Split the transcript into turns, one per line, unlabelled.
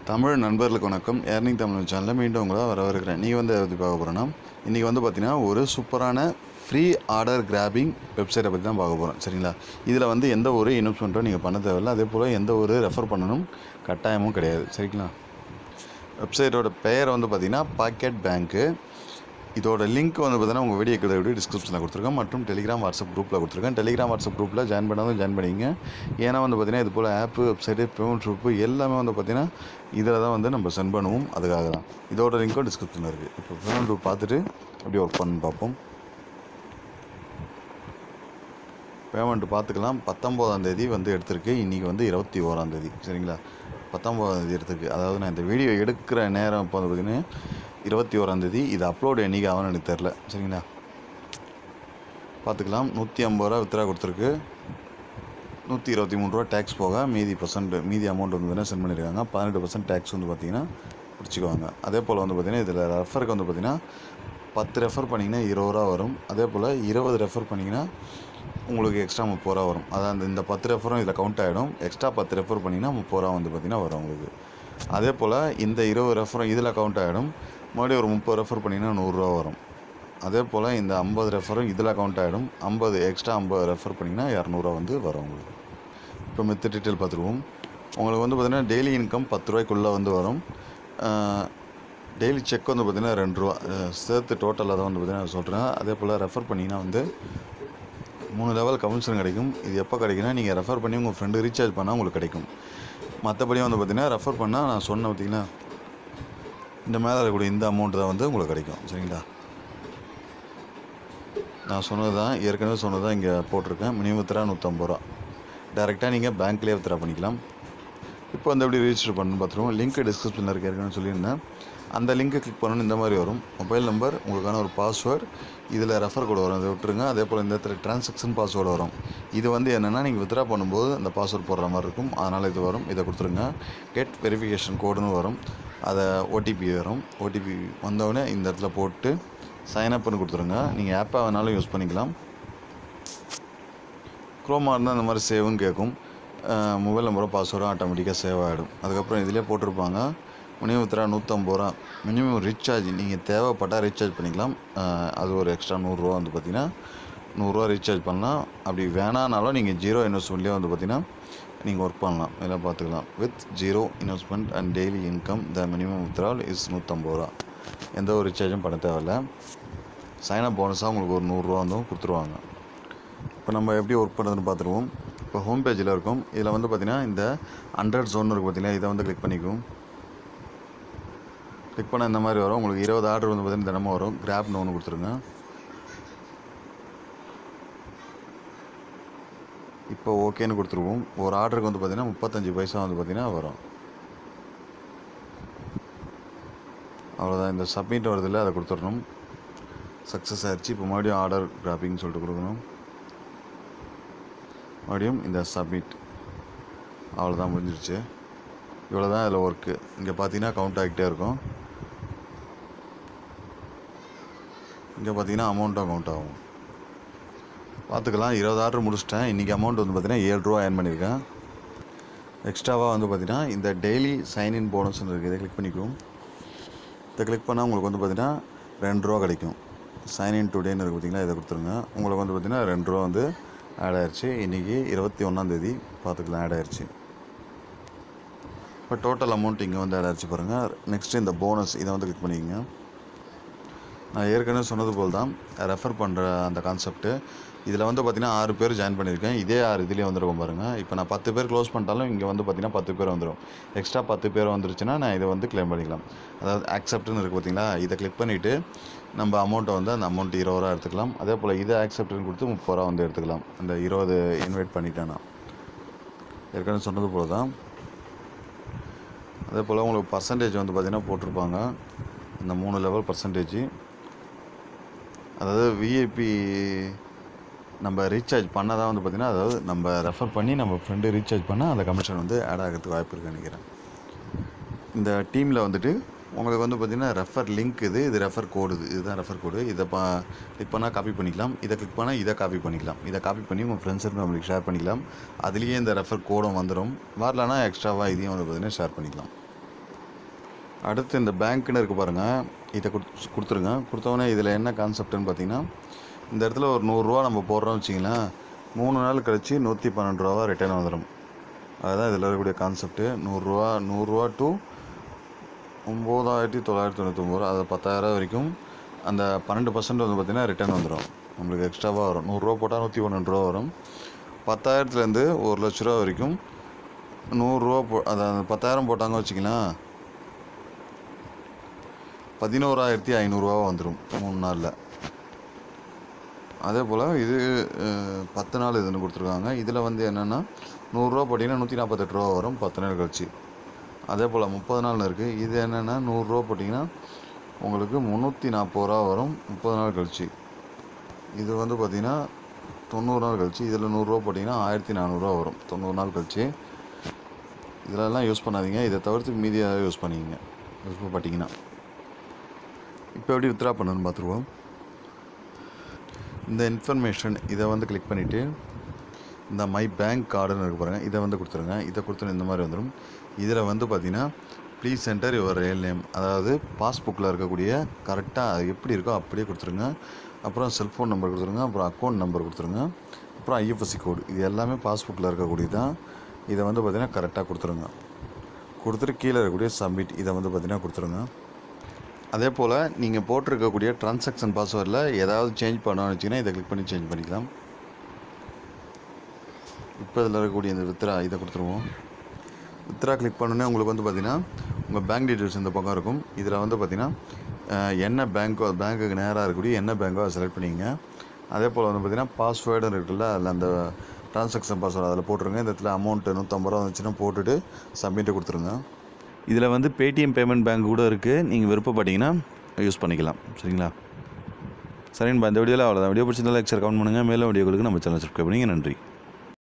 தமிழ் நண்பர்களுக்கு வணக்கம் ஏர்னிங் தமிழ் சேனலில் மீண்டும் உங்களை வரவேற்கிறேன் நீங்கள் வந்து எதை பற்றி பார்க்க போகிறோன்னா இன்றைக்கி வந்து பார்த்தீங்கன்னா ஒரு சூப்பரான ஃப்ரீ ஆர்டர் கிராபிங் வெப்சைட்டை பற்றி தான் பார்க்க போகிறோம் சரிங்களா இதில் வந்து எந்த ஒரு இன்வெஸ்ட்மெண்ட்டும் நீங்கள் பண்ண தேவையில்லை அதே போல் எந்த ஒரு ரெஃபர் பண்ணணும் கட்டாயமும் கிடையாது சரிங்களா வெப்சைட்டோட பெயர் வந்து பார்த்தீங்கன்னா பாக்கெட் பேங்க்கு இதோட லிங்க் வந்து பார்த்தீங்கன்னா உங்கள் வீடியோ கிட்ட வீடியோ டிஸ்கிரிப்ஷனில் கொடுத்துருக்கேன் மற்றும் டெலிகிராம் வாட்ஸ்அப் குரூப்பில் கொடுத்துருக்கேன் டெலிகிராம் வாட்ஸ்அப் குரூப்பில் ஜாயின் பண்ணாலும் ஜாயின் பண்ணிங்க ஏன்னா வந்து பார்த்தீங்கன்னா இது போல் ஆப்பு வெப்சைட்டு பேமெண்ட் ஷூப்பு எல்லாமே வந்து பார்த்தீங்கன்னா இதில் தான் வந்து நம்ம சென்ட் பண்ணுவோம் அதுக்காக தான் இதோட லிங்க்கும் டிஸ்கிரிப்ஷனில் இருக்குது இப்போ பேமெண்ட் ஷூப் பார்த்துட்டு எப்படி ஒர்க் பண்ணு பார்ப்போம் பேமெண்ட் பார்த்துக்கலாம் பத்தொம்போதாம் தேதி வந்து எடுத்திருக்கு இன்றைக்கி வந்து இருபத்தி ஓராம் தேதி சரிங்களா பத்தொம்போதாம் தேதி எடுத்திருக்கு அதாவது நான் இந்த வீடியோ எடுக்கிற நேரம் இப்போ வந்து பார்த்திங்கன்னா இருபத்தி ஓராம் தேதி இது அப்லோடு என்னைக்கு ஆகும்னு எனக்கு தெரில சரிங்களா பார்த்துக்கலாம் நூற்றி ஐம்பது ரூபா வித்ரா கொடுத்துருக்கு நூற்றி இருபத்தி மூணு ரூபா டேக்ஸ் போக மீதி பர்சன்ட் மீதி அமௌண்ட் வந்து பார்த்தீங்கன்னா சென்ட் பண்ணியிருக்காங்க பதினெட்டு பர்சன்ட் டேக்ஸ் வந்து பார்த்திங்கன்னா பிடிச்சிக்குவாங்க அதே போல் வந்து பார்த்திங்கன்னா இதில் ரெஃபருக்கு வந்து பார்த்திங்கன்னா பத்து ரெஃபர் பண்ணிங்கன்னா இருபது ரூபா வரும் அதே போல் இருபது ரெஃபர் பண்ணிங்கன்னா உங்களுக்கு எக்ஸ்ட்ரா முப்பது ரூபா வரும் அதான் அந்த இந்த பத்து ரெஃபரும் இதில் கவுண்ட் ஆகிடும் எக்ஸ்ட்ரா பத்து ரெஃபர் பண்ணிங்கன்னா முப்பது ரூபா வந்து பார்த்திங்கன்னா வரும் உங்களுக்கு அதே போல் இந்த இருபது ரெஃபரும் இதில் கவுண்ட் ஆகிடும் மறுபடியும் ஒரு முப்பது ரெஃபர் பண்ணிங்கன்னா நூறுரூவா வரும் அதே போல் இந்த ஐம்பது ரெஃபரும் இதில் கவுண்ட் ஆகிடும் ஐம்பது எக்ஸ்ட்ரா ஐம்பது ரெஃபர் பண்ணிங்கன்னா இரநூறுவா வந்து வரும் உங்களுக்கு இப்போ மித்த டீட்டெயில் பார்த்துருவோம் உங்களுக்கு வந்து பார்த்திங்கன்னா டெய்லி இன்கம் பத்து ரூபாய்க்குள்ளே வந்து வரும் டெய்லி செக் வந்து பார்த்திங்கன்னா ரெண்டு ரூபா அஹ் சேர்த்து டோட்டலாக தான் வந்து பார்த்திங்கன்னா சொல்கிறேன் அதே போல் ரெஃபர் பண்ணிங்கன்னா வந்து மூணு லெவல் கமிஷன் கிடைக்கும் இது எப்போ கிடைக்குன்னா நீங்கள் ரெஃபர் பண்ணி உங்கள் ஃப்ரெண்டு ரீசார்ஜ் பண்ணால் உங்களுக்கு கிடைக்கும் மற்றபடி வந்து பார்த்திங்கன்னா ரெஃபர் பண்ணால் நான் சொன்ன பார்த்திங்கன்னா இந்த மேலே இருக்கக்கூடிய இந்த அமௌண்ட் தான் வந்து உங்களுக்கு கிடைக்கும் சரிங்களா நான் சொன்னது தான் ஏற்கனவே சொன்னது தான் இங்கே போட்டிருக்கேன் மினிமம் வித்ரா நூற்றம்பது ரூபா டேரெக்டாக நீங்கள் பேங்க்லேயே வித்ரா பண்ணிக்கலாம் இப்போ வந்து எப்படி ரெஜிஸ்டர் பண்ணணும்னு பார்த்துருவோம் லிங்க் டிஸ்கிரிப்ஷனில் இருக்க ஏற்கனவே சொல்லியிருந்தேன் அந்த லிங்க்கை கிளிக் பண்ணணும் இந்த மாதிரி வரும் மொபைல் நம்பர் உங்களுக்கான ஒரு பாஸ்வேர்டு இதில் ரெஃபர் கோடு வரும் அதை விட்டுருங்க அதே போல் இந்த இடத்துல டிரான்சாக்ஷன் பாஸ்வேர்டு வரும் இது வந்து என்னென்னா நீங்கள் வித்ரா பண்ணும்போது அந்த பாஸ்வேர்டு போடுற மாதிரி இருக்கும் அதனால் இது வரும் இதை கொடுத்துருங்க கெட் வெரிஃபிகேஷன் கோடுன்னு வரும் அதை ஓடிபி வரும் ஓடிபி வந்தவுடனே இந்த இடத்துல போட்டு சைன் அப்னு கொடுத்துருங்க நீங்கள் ஆப்பை வேணாலும் யூஸ் பண்ணிக்கலாம் குரோமா இருந்தால் இந்த மாதிரி சேவ்னு கேட்கும் மொபைல் நம்பரும் பாஸ்வேர்டும் ஆட்டோமேட்டிக்காக சேவ் ஆகிடும் அதுக்கப்புறம் இதிலே போட்டிருப்பாங்க மினிமம் வித்ரா நூற்றம்பது ரூபா மினிமம் ரீசார்ஜ் நீங்கள் தேவைப்பட்டால் ரீசார்ஜ் பண்ணிக்கலாம் அஹ் அது ஒரு எக்ஸ்ட்ரா நூறுரூவா வந்து பார்த்தீங்கன்னா நூறுரூவா ரீசார்ஜ் பண்ணலாம் அப்படி வேணானாலும் நீங்கள் ஜீரோ இன்வெஸ்ட்மெண்ட்லேயே வந்து பார்த்தீங்கன்னா நீங்கள் ஒர்க் பண்ணலாம் இதெல்லாம் பார்த்துக்கலாம் with zero investment and daily income the minimum withdrawal is நூற்றம்பது ரூபா எந்த ஒரு ரீசார்ஜும் பண்ண தேவையில்ல சைனப் போனஸாக உங்களுக்கு ஒரு நூறுரூவா வந்து கொடுத்துருவாங்க இப்போ நம்ம எப்படி ஒர்க் பண்ணுறதுன்னு பார்த்துருவோம் இப்போ ஹோம் பேஜில் இருக்கும் இதில் வந்து பார்த்திங்கன்னா இந்த ஹண்ட்ரட் ஜோன் இருக்குது பார்த்தீங்கன்னா இதை வந்து கிளிக் பண்ணிக்கும் கிளிக் பண்ண இந்த மாதிரி வரும் உங்களுக்கு இருபது ஆர்டர் வந்து பார்த்திங்கன்னா தினமும் வரும் கிராப்னு ஒன்று கொடுத்துருங்க இப்போ ஓகேன்னு கொடுத்துருவோம் ஒரு ஆர்டருக்கு வந்து பார்த்திங்கன்னா முப்பத்தஞ்சு பைசா வந்து பார்த்திங்கன்னா வரும் அவ்வளோதான் இந்த சப்மிட் வருதில்ல அதை கொடுத்துடணும் சக்ஸஸ் ஆயிடுச்சு இப்போ மறுபடியும் ஆர்டர் கிராப்பிங் சொல்லிட்டு கொடுக்கணும் மறுபடியும் இந்த சப்மிட் அவ்வளோதான் முடிஞ்சிருச்சு இவ்வளோ தான் இதில் ஒர்க்கு இங்கே பார்த்தீங்கன்னா கவுண்ட் ஆகிட்டே இருக்கும் இங்கே பார்த்தீங்கன்னா அமௌண்ட்டும் கவுண்ட் ஆகும் பார்த்துக்கலாம் இருபது ஆர்டர் முடிச்சிட்டேன் இன்றைக்கி அமௌண்ட் வந்து பார்த்தீங்கன்னா ஏழு ரூபா ஏர்ன் பண்ணியிருக்கேன் எக்ஸ்ட்ராவாக வந்து பார்த்தீங்கன்னா இந்த டெய்லி சைன்இன் போனஸ்னு இருக்குது இதை கிளிக் பண்ணிக்குவோம் இதை கிளிக் பண்ணால் உங்களுக்கு வந்து பார்த்தீங்கன்னா ரெண்டு ரூபா கிடைக்கும் சைன்இன் டுடேன்னு இருக்குது பார்த்தீங்களா இதை கொடுத்துருங்க உங்களுக்கு வந்து பார்த்தீங்கன்னா ரெண்டு ரூபா வந்து ஆட் ஆயிடுச்சு இன்றைக்கி இருபத்தி ஒன்றாந்தேதி பார்த்துக்கலாம் ஆட் ஆயிடுச்சு இப்போ டோட்டல் அமௌண்ட் இங்கே வந்து ஆட் ஆயிடுச்சு பாருங்கள் நெக்ஸ்ட்டு இந்த போனஸ் இதை வந்து கிளிக் பண்ணிக்கங்க நான் ஏற்கனவே சொன்னது போல் தான் ரெஃபர் பண்ணுற அந்த கான்செப்ட்டு இதில் வந்து பார்த்திங்கன்னா ஆறு பேர் ஜாயின் பண்ணியிருக்கேன் இதே ஆறு இதுலேயே வந்துருக்கும் பாருங்கள் இப்போ நான் பத்து பேர் க்ளோஸ் பண்ணிட்டாலும் இங்கே வந்து பார்த்திங்கன்னா பத்து பேர் வந்துடும் எக்ஸ்ட்ரா பத்து பேர் வந்துருச்சுன்னா நான் இதை வந்து க்ளைம் பண்ணிக்கலாம் அதாவது ஆக்செப்ட்னு இருக்குது பார்த்தீங்களா இதை கிளிக் பண்ணிவிட்டு நம்ம அமௌண்ட்டை வந்து அந்த அமௌண்ட் இருபது ரூபா எடுத்துக்கலாம் அதே போல் இதை ஆக்செப்ட்னு கொடுத்து முப்பது ரூபா வந்து எடுத்துக்கலாம் அந்த இருபது இன்வைட் பண்ணிட்டேன்னா ஏற்கனவே சொன்னது போல் தான் அதே போல் உங்களுக்கு பர்சன்டேஜ் வந்து பார்த்திங்கன்னா போட்டிருப்பாங்க இந்த மூணு லெவல் பர்சன்டேஜ் அதாவது விஐபி நம்ம ரீசார்ஜ் பண்ணால் தான் வந்து பார்த்திங்கன்னா அதாவது நம்ம ரெஃபர் பண்ணி நம்ம ஃப்ரெண்டு ரீசார்ஜ் பண்ணால் அந்த கமிஷன் வந்து ஆட் ஆகிறதுக்கு வாய்ப்பு இருக்குன்னு நினைக்கிறேன் இந்த டீமில் வந்துட்டு உங்களுக்கு வந்து பார்த்திங்கன்னா ரெஃபர் லிங்க் இது இது ரெஃபர் கோடு இது இதுதான் ரெஃபர் கோடு இதை பா கிளிக் பண்ணால் காப்பி பண்ணிக்கலாம் இதை கிளிக் பண்ணால் இதை காப்பி பண்ணிக்கலாம் இதை காப்பி பண்ணி உங்கள் ஃப்ரெண்ட்ஸுக்கு நம்மளுக்கு ஷேர் பண்ணிக்கலாம் அதுலேயே இந்த ரெஃபர் கோடும் வந்துடும் வரலன்னா எக்ஸ்ட்ராவாக இதையும் வந்து பார்த்திங்கன்னா ஷேர் பண்ணிக்கலாம் அடுத்து இந்த பேங்க்குன்னு இருக்குது பாருங்கள் இதை கொடுத்து கொடுத்துருங்க கொடுத்தவொடனே இதில் என்ன கான்செப்ட்னு பார்த்தீங்கன்னா இந்த இடத்துல ஒரு நூறுரூவா நம்ம போடுறோம் வச்சிங்களேன் மூணு நாள் கழித்து நூற்றி பன்னெண்டு ரூபா ரிட்டர்ன் வந்துடும் அதுதான் இதில் இருக்கக்கூடிய கான்செப்ட்டு நூறுரூவா நூறுரூவா டு ஒம்பதாயிரத்தி தொள்ளாயிரத்தி தொண்ணூத்தொம்பது ரூபா அது பத்தாயிரம் வரைக்கும் அந்த பன்னெண்டு பர்சன்ட் வந்து பார்த்திங்கன்னா ரிட்டர்ன் வந்துடும் நம்மளுக்கு எக்ஸ்ட்ராவாக வரும் நூறுரூவா போட்டால் நூற்றி பன்னெண்டு ரூபா வரும் பத்தாயிரத்துலேருந்து ஒரு லட்ச ரூபா வரைக்கும் நூறுரூவா போ அதை அந்த பத்தாயிரம் போட்டாங்க வச்சிங்களேன் பதினோராயிரத்தி ஐநூறுரூவா வந்துடும் மூணு நாளில் அதே போல் இது அஹ், பத்து நாள் இதுன்னு கொடுத்துருக்காங்க இதில் வந்து என்னென்னா நூறுரூவா போட்டிங்கன்னா நூற்றி நாற்பத்தெட்டு ரூபா வரும் பத்து நாள் கழிச்சு அதே போல் முப்பது நாள்னு இருக்குது இது என்னென்னா நூறுரூவா போட்டிங்கன்னா உங்களுக்கு முந்நூற்றி நாற்பது ரூபா வரும் முப்பது நாள் கழிச்சு இது வந்து பார்த்திங்கன்னா தொண்ணூறு நாள் கழிச்சு இதில் நூறுரூவா போட்டிங்கன்னா ஆயிரத்தி நானூறுரூவா வரும் தொண்ணூறு நாள் கழிச்சு இதிலெல்லாம் யூஸ் பண்ணாதீங்க இதை தவிர்த்து மீதியாக யூஸ் பண்ணிக்கங்க யூஸ் பண்ணிட்டீங்கன்னா இப்போ எப்படி வித்ரா பண்ணணும்னு பார்த்துருவோம் இந்த இன்ஃபர்மேஷன் இதை வந்து கிளிக் பண்ணிவிட்டு இந்த மை பேங்க் கார்டுன்னு இருக்கு பாருங்கள் இதை வந்து கொடுத்துருங்க இதை கொடுத்துரு இந்த மாதிரி வந்துடும் இதில் வந்து பார்த்தீங்கன்னா please enter your real name அதாவது பாஸ்புக்கில் இருக்கக்கூடிய கரெக்டாக அது எப்படி இருக்கோ அப்படியே கொடுத்துருங்க அப்புறம் செல்ஃபோன் நம்பர் கொடுத்துருங்க அப்புறம் அக்கௌண்ட் நம்பர் கொடுத்துருங்க அப்புறம் ஐஎஃப்எஸ்சி கோடு இது எல்லாமே பாஸ்புக்கில் இருக்கக்கூடியது தான் இதை வந்து பார்த்தீங்கன்னா கரெக்டாக கொடுத்துருங்க கொடுத்துட்டு கீழே இருக்கக்கூடிய சப்மிட் இதை வந்து பார்த்தீங்கன்னா கொடுத்துருங்க அதே போல் நீங்கள் போட்டிருக்கக்கூடிய ட்ரான்சாக்ஷன் பாஸ்வேர்டில் ஏதாவது சேஞ்ச் பண்ணணும்னு வச்சிங்கன்னா இதை கிளிக் பண்ணி சேஞ்ச் பண்ணிக்கலாம் இப்போ இதில் இருக்கக்கூடிய இந்த வித்ரா இதை கொடுத்துருவோம் வித்ரா கிளிக் பண்ணோன்னே உங்களுக்கு வந்து பார்த்தீங்கன்னா உங்கள் பேங்க் டீட்டெயில்ஸ் இந்த பக்கம் இருக்கும் இதில் வந்து பார்த்தீங்கன்னா அஹ், என்ன பேங்க்கோ பேங்க்குக்கு நேராக இருக்கக்கூடிய என்ன பேங்க்கோ அதை செலக்ட் பண்ணிக்கங்க அதே போல் வந்து பார்த்தீங்கன்னா பாஸ்வேர்டுன்னு இருக்குல்ல அதில் அந்த ட்ரான்சாக்ஷன் பாஸ்வேர்டு அதில் போட்டுருங்க இந்த இடத்துல அமௌண்ட்டு நூற்றம்பது ரூபா வந்துச்சுன்னா போட்டுட்டு சப்மிட்டை கொடுத்துருங்க இதில் வந்து பேடிஎம் பேமெண்ட் பேங்க் கூட இருக்குது நீங்கள் விருப்பப்பட்டீங்கன்னா யூஸ் பண்ணிக்கலாம் சரிங்களா சரிங்கப்பா இந்த வீடியோவில் அவ்வளோதான் வீடியோ பிடிச்சிருந்தா லைக் ஷேர் கமெண்ட் பண்ணுங்கள் மேலும் வீடியோக்களுக்கு நம்ம சேனல் சப்ஸ்கிரைப் பண்ணிங்க நன்றி